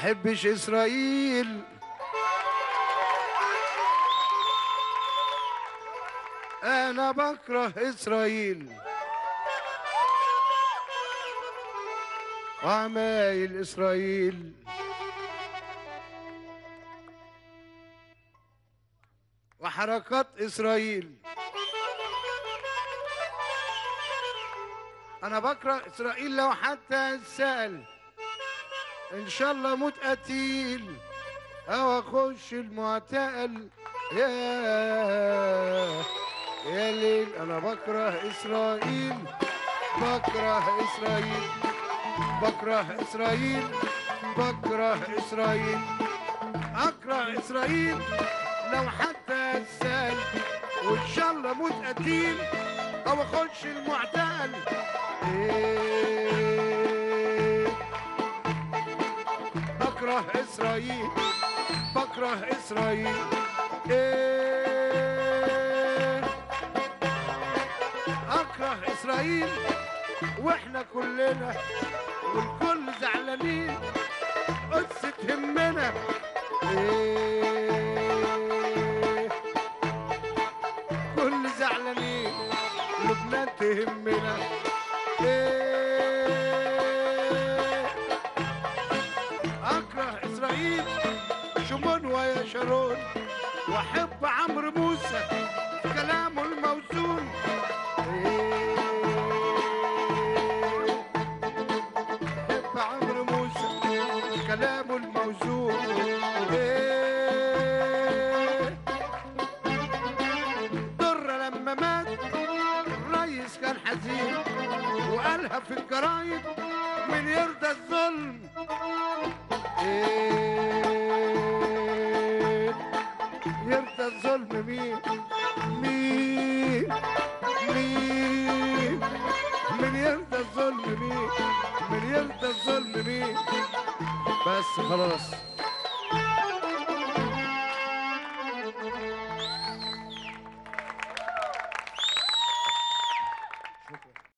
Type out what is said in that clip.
بحبش اسرائيل انا بكره اسرائيل وعمايل اسرائيل وحركات اسرائيل انا بكره اسرائيل لو حتى سأل ان شاء الله موت قتيل او اخش المعتقل يا يا ليل انا بكره اسرائيل بكره اسرائيل بكره اسرائيل بكره اسرائيل اكره اسرائيل لو حتى سال وان شاء الله موت قتيل او اخش المعتقل إيه بكره اسرائيل بكره اسرائيل إيه اكره اسرائيل واحنا كلنا والكل زعلانين قدس تهمنا إيه كل زعلانين لبنان تهمنا إيه اكره اسرائيل شمون ويا شارون واحب عمرو موسى في كلامه الموزون إيه احب عمرو موسى في كلامه الموزون إيه ضر لما مات الريس كان حزين وقالها في الجرايد من يرضى الظلم إيه يرضى الظلم مين مين مين من يرضى الظلم مين من يرضى الظلم مين بس خلاص